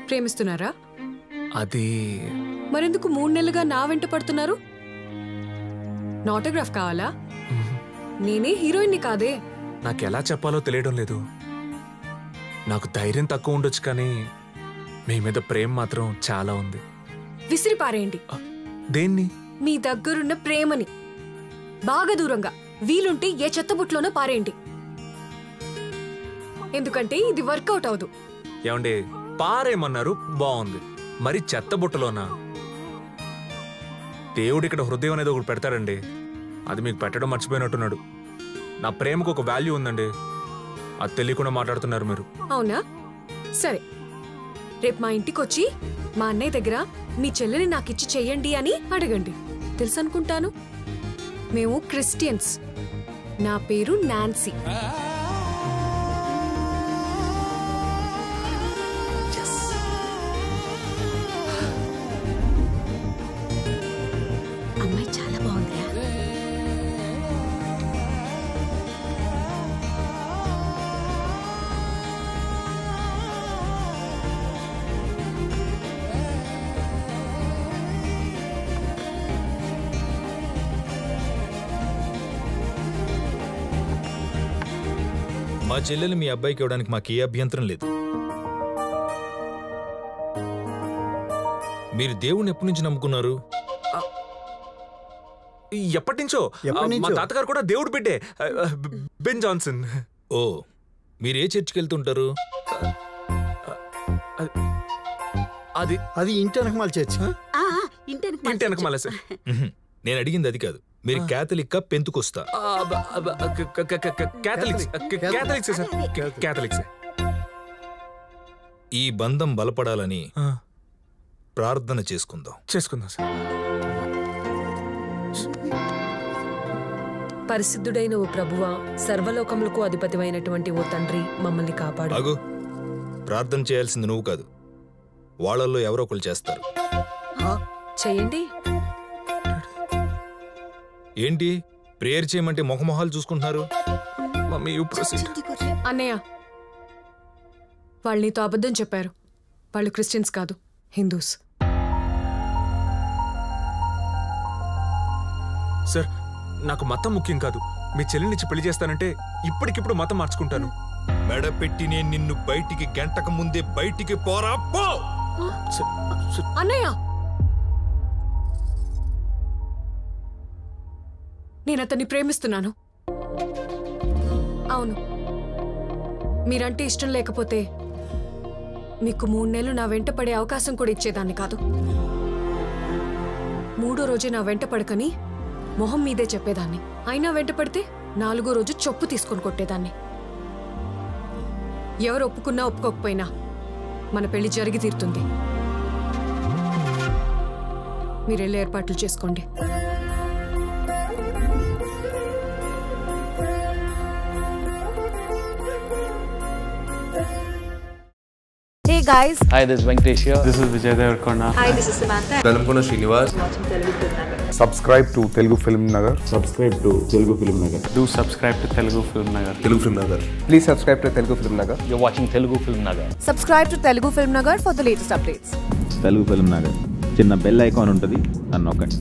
ప్రేమిస్తున్నారా అది మరెందుకు మూడు నెలలుగా నా వెంట పడుతున్నారు నా ఆటోగ్రాఫ్ కావాలా నేనే హీరోయిన్ని కాదే నాకు ఎలా చెప్పాలో తెలియడం లేదు నాకు ధైర్యం తక్కువ ఉండొచ్చు కానీ మీ మీద ప్రేమ మాత్రం చాలా ఉంది విసిరి పారేయండి దేన్ని మీ దగ్గరున్న ప్రేమని బాగా దూరంగా వీలుంటే ఏ చెత్తబుట్లోనో పారేయండి ఎందుకంటే ఇది వర్కౌట్ అవదు ఏమండి పారేమన్నారు బాగుంది మరి చెత్త బుట్టలోనా దేవుడు ఇక్కడ హృదయం అనేది ఒకటి పెడతాడండి అది మీకు పెట్టడం మర్చిపోయినట్టున్నాడు నా ప్రేమకు ఒక వాల్యూ ఉందండి అది తెలియకుండా మాట్లాడుతున్నారు మీరు అవునా సరే రేపు మా ఇంటికి వచ్చి మా అన్నయ్య దగ్గర మీ చెల్లెని నాకిచ్చి చెయ్యండి అని అడగండి తెలుసు అనుకుంటాను మేము క్రిస్టియన్స్ నా పేరు నాన్సీ అమ్మాయి చాలా బాగుందిరా మా చెల్లెలు మీ అబ్బాయికి ఇవ్వడానికి మాకు ఏ అభ్యంతరం లేదు మీరు దేవుణ్ణి ఎప్పటి నుంచి నమ్ముకున్నారు ఎప్పటి నుంచో ఎప్పటి ఆ, మా నుంచో? తాతగారు కూడా దేవుడు బిడ్డే ఆ, ఆ, బెన్ జాన్సన్ ఓ మీరు ఏ చర్చికి వెళ్తుంటారు అది అది ఇంటి వెనకమాల చర్చ్ ఆ, ఆ, ఇంటి వెనక ఇంటి వెనక మళ్ళీ సార్ ఉహుం. నేను అడిగింది అది కాదు మీరు క్యాథలిక్కా పెంతుకొస్తా క్యాథలిక్స్ క్యాథలిక్స్ సార్ క్యాథలిక్స్ ఈ బంధం బలపడాలని ప్రార్థన చేసుకుందాం చేసుకుందాం సార్ పరిశుద్ధుడైన ఓ ప్రభువా సర్వలోకములకు అధిపతివైనటువంటి ఓ తండ్రి మమ్మల్ని కాపాడు ఆగు ప్రార్థన చేయాల్సింది నువ్వు కాదు వాళ్ళల్లో ఎవరో ఒకరు చేస్తారు చెయ్యండి ఏంటి ప్రేయర్ చేయమంటే మొహమొహాలు చూసుకుంటున్నారు మమ్మీ యూ ప్రొసీడ్ అన్నయ్య వాళ్ళు నీతో అబద్ధం చెప్పారు వాళ్ళు క్రిస్టియన్స్ కాదు హిందూస్ సార్ నాకు మతం ముఖ్యం కాదు మీ చెల్లినిచ్చి పెళ్లి చేస్తానంటే ఇప్పటికిప్పుడు మతం మార్చుకుంటాను మెడ పెట్టి నేను నిన్ను బయటికి గంటకు ముందే బయటికి పోరా పో సార్, సార్, అన్నయ్య నేను అతన్ని ప్రేమిస్తున్నాను అవును మీరంటే ఇష్టం లేకపోతే మీకు మూడు నెలలు నా వెంట పడే అవకాశం కూడా ఇచ్చేదాన్ని కాదు మూడో రోజే నా వెంట పడకని మొహం మీదే చెప్పేదాన్ని అయినా వెంట పడితే నాలుగో రోజు చొప్పు తీసుకొని కొట్టేదాన్ని ఎవరు ఒప్పుకున్నా ఒప్పుకోకపోయినా మన పెళ్లి జరిగి తీరుతుంది మీరెళ్ళి ఏర్పాట్లు చేసుకోండి hey guys Hi, this is Venkatesh here. This is Vijay Devarkonda. Hi this is Samantha Velankonda Srinivas subscribe to Telugu Film Nagar. Subscribe to Telugu Film Nagar. Do subscribe to Telugu Film Nagar. Telugu film Nagar Please subscribe to Telugu Film Nagar. You're watching Telugu Film Nagar. Subscribe to Telugu film Nagar for the latest updates Telugu film Nagar చిన్న bell icon ఉంటుంది అని నొక్కండి